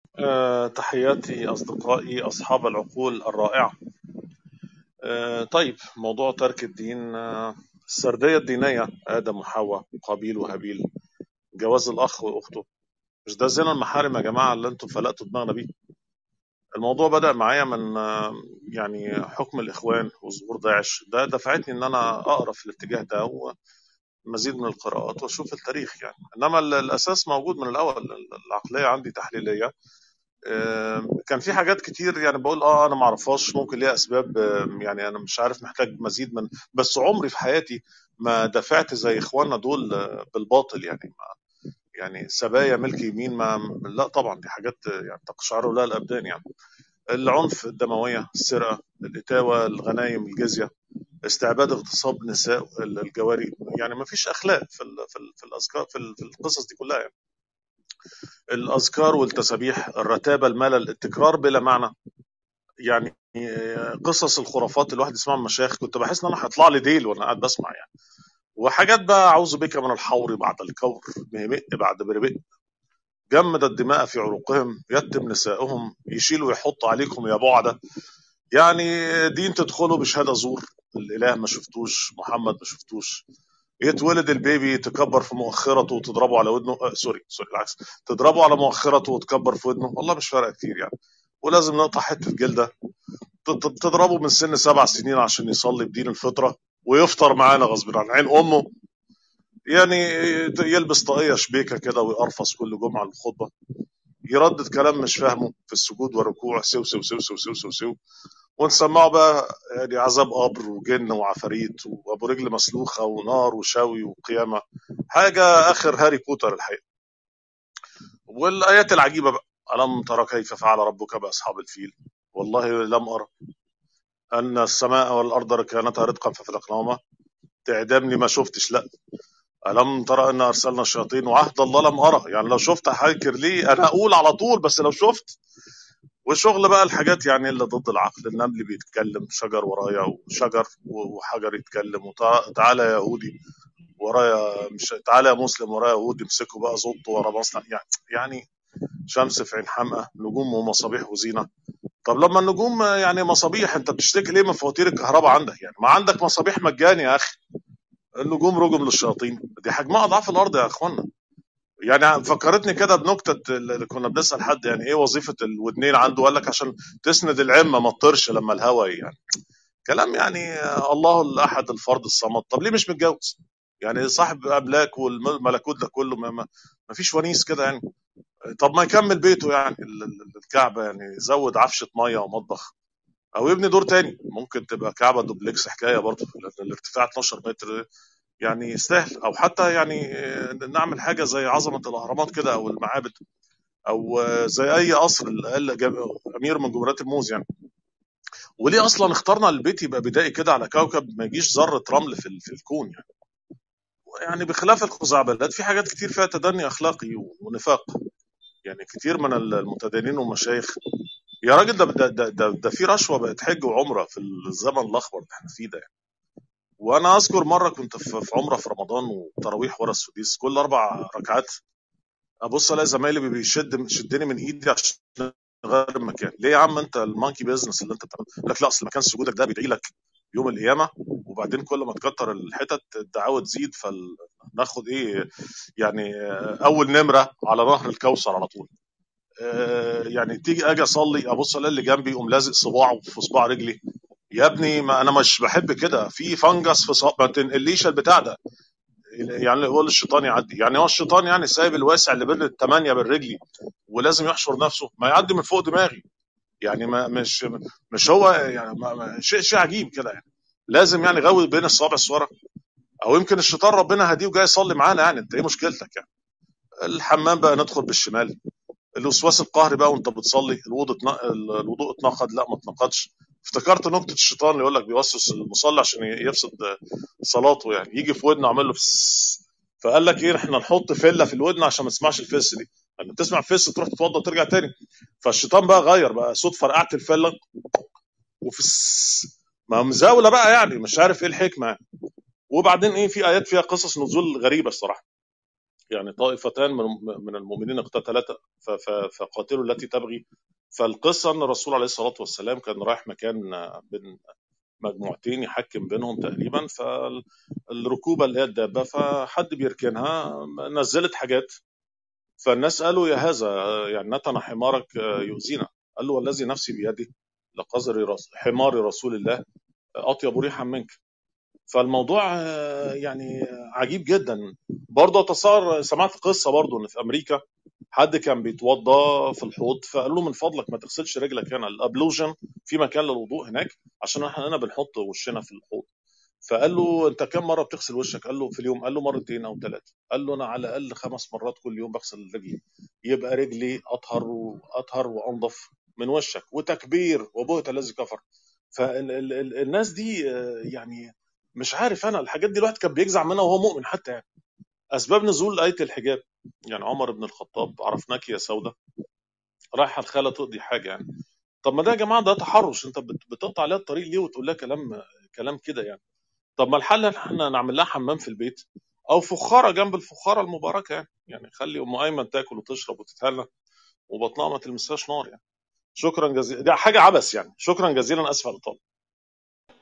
آه، تحياتي أصدقائي أصحاب العقول الرائعة آه، طيب موضوع ترك الدين آه، السردية الدينية آدم وحواء قابيل وهابيل جواز الأخ وأخته مش ده زنا المحارم يا جماعة اللي انتم فلقتوا دماغنا بيه الموضوع بدأ معايا من آه، يعني حكم الإخوان وظهور داعش ده دفعتني إن أنا أقرأ في الاتجاه ده ومزيد من القراءات وأشوف التاريخ يعني إنما ال- الأساس موجود من الأول العقلية عندي تحليلية آم، كان في حاجات كتير يعني بقول اه انا ما اعرفهاش ممكن ليها اسباب آم، يعني انا مش عارف محتاج مزيد من بس عمري في حياتي ما دفعت زي اخواننا دول آه، بالباطل يعني ما يعني سبايا ملك يمين ما لا طبعا دي حاجات آه، يعني تقشعر لها الابدان يعني العنف الدمويه السرقه الاتاوه الغنايم الجزيه استعباد اغتصاب نساء الجواري يعني ما فيش اخلاق في ال في ال في الاذكار في ال- في القصص دي كلها يعني. الاذكار والتسابيح الرتابه الملل التكرار بلا معنى يعني قصص الخرافات اللي الواحد يسمعها من المشايخ كنت بحس ان انا هيطلع لي ديل وانا قاعد بسمع يعني وحاجات بقى اعوذ بك من الحور بعد الكور مهمئ بعد بربئ جمد الدماء في عروقهم يتم نسائهم يشيلوا ويحطوا عليكم يا بعدة يعني دين تدخلوا بشهادة زور الإله ما شفتوش محمد ما شفتوش يتولد البيبي تكبر في مؤخرته وتضربه على ودنه آه سوري سوري العكس تضربه على مؤخرته وتكبر في ودنه والله مش فارقه كتير يعني ولازم نقطع حته جلده تضربه من سن سبع سنين عشان يصلي بدين الفطرة ويفطر معانا غصب عن عين أمه يعني يلبس طاقية شبيكة كده ويقرفص كل جمعة للخطبة يردد كلام مش فاهمه في السجود والركوع سو سو سو سو سو سو, سو. ونسمعه بقى يعني عذاب قبر وجن وعفاريت وابو رجل مسلوخه ونار وشوي وقيامه حاجه اخر هاري بوتر الحقيقه والايات العجيبه بقى الم ترى كيف فعل ربك باصحاب الفيل والله لم ارى ان السماء والارض كانتا رتقا ففتقناهما تعدمني ما شفتش لا ألم ترى أن أرسلنا الشياطين وعهد الله لم أرى يعني لو شفت هنكر ليه أنا أقول على طول بس لو شفت وشغل بقى الحاجات يعني اللي ضد العقل النمل بيتكلم شجر ورايا وشجر وحجر يتكلم وتعالى يا يهودي ورايا مش تعالى يا مسلم ورايا يهودي امسكوا بقى زبط ورا مصنع يعني يعني شمس في عين حمقى نجوم ومصابيح وزينه طب لما النجوم يعني مصابيح انت بتشتكي ليه من فواتير الكهرباء عندك يعني ما عندك مصابيح مجاني يا اخي النجوم رجم للشياطين دي حجمها اضعاف الارض يا اخوانا يعني فكرتني كده بنكته اللي كنا بنسال حد يعني ايه وظيفه الودنين عنده قال لك عشان تسند العمه ما تطرش لما الهواء يعني كلام يعني الله الاحد الفرد الصمد طب ليه مش متجوز يعني صاحب املاك والملكوت ده كله ما, ما فيش ونيس كده يعني طب ما يكمل بيته يعني الكعبه يعني يزود عفشه ميه ومطبخ او يبني دور تاني ممكن تبقى كعبه دوبلكس حكايه برضه الارتفاع 12 متر يعني يستاهل او حتى يعني نعمل حاجه زي عظمه الاهرامات كده او المعابد او زي اي قصر امير من جمهوريات الموز يعني وليه اصلا اخترنا البيت يبقى بدائي كده على كوكب ما يجيش ذره رمل في, في الكون يعني يعني بخلاف الخزعبلات في حاجات كتير فيها تدني اخلاقي ونفاق يعني كتير من المتدينين والمشايخ يا راجل ده ده ده, ده, ده في رشوه بقت حج وعمره في الزمن الاخضر اللي احنا فيه ده يعني. وانا اذكر مره كنت في عمره في رمضان وتراويح ورا السديس كل اربع ركعات ابص الاقي زمايلي بيشد شدني من ايدي عشان نغير المكان ليه يا عم انت المانكي بيزنس اللي انت بتعمله لك لا اصل مكان سجودك ده بيدعي لك يوم القيامه وبعدين كل ما تكتر الحتت الدعاوى تزيد فناخد ايه يعني اول نمره على نهر الكوثر على طول يعني تيجي اجي اصلي ابص الاقي اللي جنبي يقوم لازق صباعه في صباع رجلي يا ابني ما انا مش بحب كده في فنجس في صباع ما تنقليش البتاع ده يعني يقول الشيطان يعدي يعني هو الشيطان يعني سايب الواسع اللي بين الثمانيه بين رجلي ولازم يحشر نفسه ما يعدي من فوق دماغي يعني ما مش مش هو يعني ما ما شيء شيء عجيب كده يعني لازم يعني غوي بين الصوابع الصوره او يمكن الشيطان ربنا هديه وجاي يصلي معانا يعني انت ايه مشكلتك يعني الحمام بقى ندخل بالشمال الوسواس القهري بقى وانت بتصلي الوضوء الوضوء اتنقض لا ما اتنقضش افتكرت نكته الشيطان اللي يقول لك بيوسوس المصلي عشان يفسد صلاته يعني يجي في ودنه عامل له فس فقال لك ايه احنا نحط فله في الودن عشان ما تسمعش الفس دي لما تسمع الفس تروح تتوضى وترجع تاني فالشيطان بقى غير بقى صوت فرقعت الفله وفس ما مزاوله بقى يعني مش عارف ايه الحكمه وبعدين ايه في ايات فيها قصص نزول غريبه الصراحه يعني طائفتان من من المؤمنين اقتتلتا ف- ف- فقاتلوا التي تبغي فالقصه ان الرسول عليه الصلاه والسلام كان رايح مكان آه، بين مجموعتين يحكم بينهم تقريبا فالركوبه اللي هي الدابه فحد بيركنها نزلت حاجات فالناس قالوا يا هذا يعني نتن حمارك يؤذينا قال له والذي نفسي بيده لقذر رس- حمار رسول الله اطيب ريحا منك فالموضوع آه، يعني عجيب جدا برضه اتصور سمعت قصه برضه ان في امريكا حد كان بيتوضى في الحوض فقالوا له من فضلك ما تغسلش رجلك هنا الابلوجن في مكان للوضوء هناك عشان احنا هنا بنحط وشنا في الحوض فقال له انت كم مره بتغسل وشك؟ قال له في اليوم قال له مرتين او ثلاثه قال له انا على الاقل خمس مرات كل يوم بغسل رجلي يبقى رجلي اطهر واطهر وانظف من وشك وتكبير وبهت الذي كفر فالناس دي آه، يعني مش عارف انا الحاجات دي الواحد كان بيجزع منها وهو مؤمن حتى يعني اسباب نزول ايه الحجاب يعني عمر بن الخطاب عرفناك يا سوده رايحه الخاله تقضي حاجه يعني طب ما ده يا جماعه ده تحرش انت بت- بتقطع عليها الطريق ليه وتقول لها كلام كلام كده يعني طب ما الحل ان احنا نعمل لها حمام في البيت او فخاره جنب الفخاره المباركه يعني يعني خلي ام ايمن تاكل وتشرب وتتهنى وبطنها ما تلمسهاش نار يعني شكرا جزيلا دي حاجه عبث يعني شكرا جزيلا اسف على الاطاله